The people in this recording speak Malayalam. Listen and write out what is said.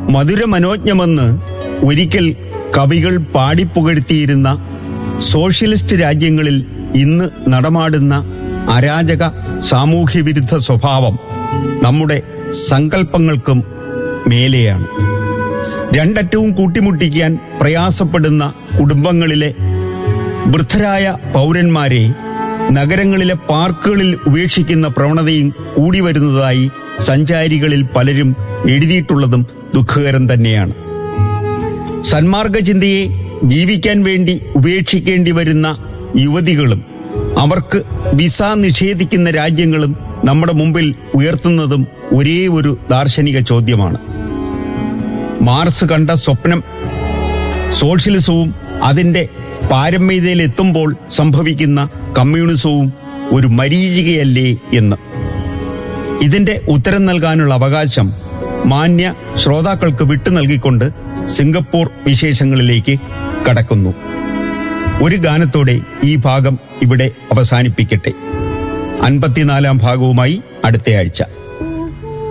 മധുരമനോജ്ഞമെന്ന് ഒരിക്കൽ കവികൾ പാടിപ്പുകഴ്ത്തിയിരുന്ന സോഷ്യലിസ്റ്റ് രാജ്യങ്ങളിൽ ഇന്ന് നടമാടുന്ന അരാജക സാമൂഹ്യവിരുദ്ധ സ്വഭാവം നമ്മുടെ സങ്കല്പങ്ങൾക്കും മേലെയാണ് രണ്ടറ്റവും കൂട്ടിമുട്ടിക്കാൻ പ്രയാസപ്പെടുന്ന കുടുംബങ്ങളിലെ വൃദ്ധരായ പൗരന്മാരെ നഗരങ്ങളിലെ പാർക്കുകളിൽ ഉപേക്ഷിക്കുന്ന പ്രവണതയും കൂടി വരുന്നതായി സഞ്ചാരികളിൽ പലരും എഴുതിയിട്ടുള്ളതും ദുഃഖകരം തന്നെയാണ് സന്മാർഗ ചിന്തയെ ജീവിക്കാൻ വേണ്ടി ഉപേക്ഷിക്കേണ്ടി വരുന്ന യുവതികളും അവർക്ക് വിസ നിഷേധിക്കുന്ന രാജ്യങ്ങളും നമ്മുടെ മുമ്പിൽ ഉയർത്തുന്നതും ഒരേ ഒരു ദാർശനിക ചോദ്യമാണ് മാർസ് കണ്ട സ്വപ്നം സോഷ്യലിസവും അതിന്റെ പാരമ്യതയിലെത്തുമ്പോൾ സംഭവിക്കുന്ന കമ്മ്യൂണിസവും ഒരു മരീചികയല്ലേ എന്ന് ഇതിന്റെ ഉത്തരം നൽകാനുള്ള അവകാശം മാന്യ ശ്രോതാക്കൾക്ക് വിട്ടു നൽകിക്കൊണ്ട് സിംഗപ്പൂർ വിശേഷങ്ങളിലേക്ക് കടക്കുന്നു ഒരു ഗാനത്തോടെ ഈ ഭാഗം ഇവിടെ അവസാനിപ്പിക്കട്ടെ അൻപത്തിനാലാം ഭാഗവുമായി അടുത്തയാഴ്ച